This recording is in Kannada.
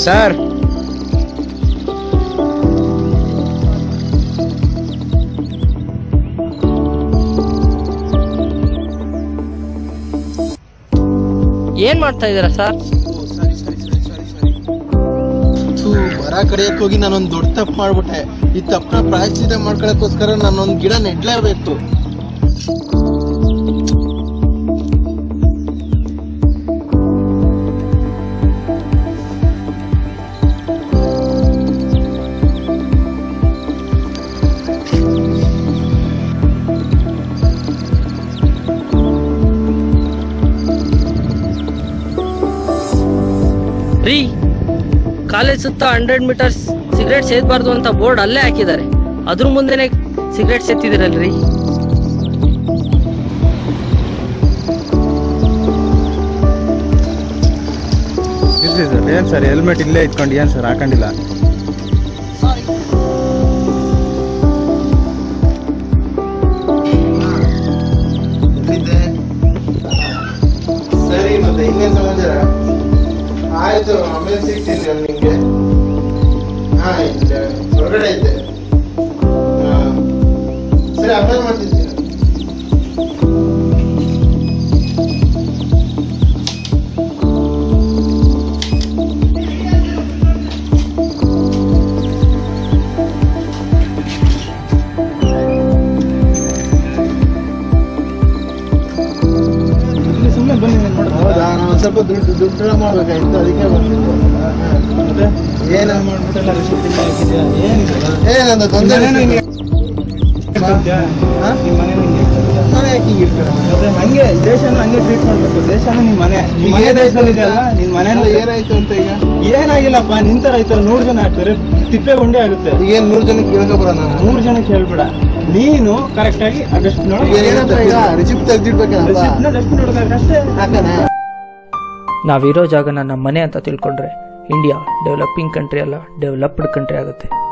ಸರ್ ಏನ್ ಮಾಡ್ತಾ ಇದೀರಾ ಸರ್ ಥು, ಮರ ಕಡಿಯಕ್ ಹೋಗಿ ನಾನೊಂದ್ ದೊಡ್ಡ ತಪ್ಪು ಮಾಡ್ಬಿಟ್ಟೆ ಈ ತಪ್ಪನ ಪ್ರಾಯಶ್ಚಿತ ಮಾಡ್ಕೊಳಕ್ಕೋಸ್ಕರ ನಾನೊಂದ್ ಗಿಡ ನೆಡ್ಲೇಬೇಕು ರೀ ಕಾಲೇಜ್ ಸುತ್ತ ಹಂಡ್ರೆಡ್ ಮೀಟರ್ಸ್ ಸಿಗರೇಟ್ ಸೇದಬಾರ್ದು ಅಂತ ಬೋರ್ಡ್ ಅಲ್ಲೇ ಹಾಕಿದ್ದಾರೆ ಅದ್ರ ಮುಂದೆನೆ ಸಿಗರೇಟ್ ಸೇತಿದಿರಲ್ರಿ ಇರ್ಲಿ ಸರ್ ಏನ್ ಸರ್ ಹೆಲ್ಮೆಟ್ ಇಲ್ಲೇ ಇಟ್ಕೊಂಡು ಏನ್ ಸರ್ ಹಾಕೊಂಡಿಲ್ಲ ಎಲ್ಲಿದ್ದೆ? ಸರಿ ಮತ್ತೆ ಇನ್ನೇನ್ ಸಮಾಚಾರ ಆಯ್ತು ಆಮೇಲೆ ಸಿಗ್ತೀನಿ ನಾನು ನಿಂಗೆ ಹಾ ಇದ್ದೆ ಹೊರಗಡೆ ಇದ್ದೆ ಹಾ. ಸರಿ ಆಮೇಲೆ ಮಾಡ್ತಿದ್ದೀನಿ ಸುಮ್ಮನೆ ಬನ್ನಿ ನೋಡ ಹೌದಾ ನಾನು ಒಂದ್ ಸ್ವಲ್ಪ ದುಡ್ಡು ದುಡ್ಡು ಡ್ರಾ ಮಾಡ್ಬೇಕಾಗಿತ್ತು ಅದಕ್ಕೆ ಬಂದಿದ್ದು ಏನು ಮಾಡ್ಬಿಟ್ಟೆಲ್ಲ ರಿಸಿಪ್ಟ್ ಇಲ್ಲ ಹಾಕಿದ್ಯಾ ಏನಿದೆ ಏನಂದ ತೊಂದರೆ ನಿಮ್ ಮನೆ ಹಾ? ನಿಮ್ಮ ಮನೆ ನಿಂಗೆ ನಾನು ಯಾಕೆ ಹಿಂಗೆ ಇರ್ತಾರೆ ಮತ್ತೆ ಹಂಗೆ ದೇಶನ ಹಂಗೆ ಟ್ರೀಟ್ ಮಾಡ್ಬೇಕು ದೇಶನ ನಿಮ್ ಮನೆ ನಿಮ್ ಮನೆ ದೇಶದಲ್ಲಿ ಇದೆಯಲ್ಲ ನಿನ್ ಮನೆ ಅಲ್ಲ, ಏನಾಯ್ತು ಅಂತ ಈಗ ಏನಾಗಿಲ್ಲಪ್ಪ ನಿಂತರ ಆಯ್ತಲ್ಲ ನೂರು ಜನ ಆಗ್ತಾರೆ ತಿಪ್ಪೆ ಗುಂಡೆ ಆಗುತ್ತೆ ಈಗ ಏನ್ ಮೂರ್ ಜನಕ್ಕೆ ಕೇಳ್ಕೊ ಬರೋಣ ಮೂರು ಜನಕ್ಕೆ ಹೇಳ್ಬೇಡ ನೀನು ಕರೆಕ್ಟ್ ಆಗಿ ಅದಷ್ಟು ಈಗ ಏನಂತ ಈಗ ರಿಸಿಪ್ಟ್ ತೆಗ್ದಿಡ್ಬೇಕೇನಪ್ಪ ರೆಸಿಪ್ಟ್ನ ಡಸ್ಟ್ ನೋಡ್ಬೇಕಷ್ಟೇ ಹಾಕನೆ ನಾವಿರೋ ಜಾಗನ ನಮ್ಮ ಮನೆ ಅಂತ ತಿಳ್ಕೊಂಡ್ರೆ ಇಂಡಿಯಾ ಡೆವಲಪಿಂಗ್ ಕಂಟ್ರಿ ಅಲ್ಲ ಡೆವಲಪ್ಡ್ ಕಂಟ್ರಿ ಆಗುತ್ತೆ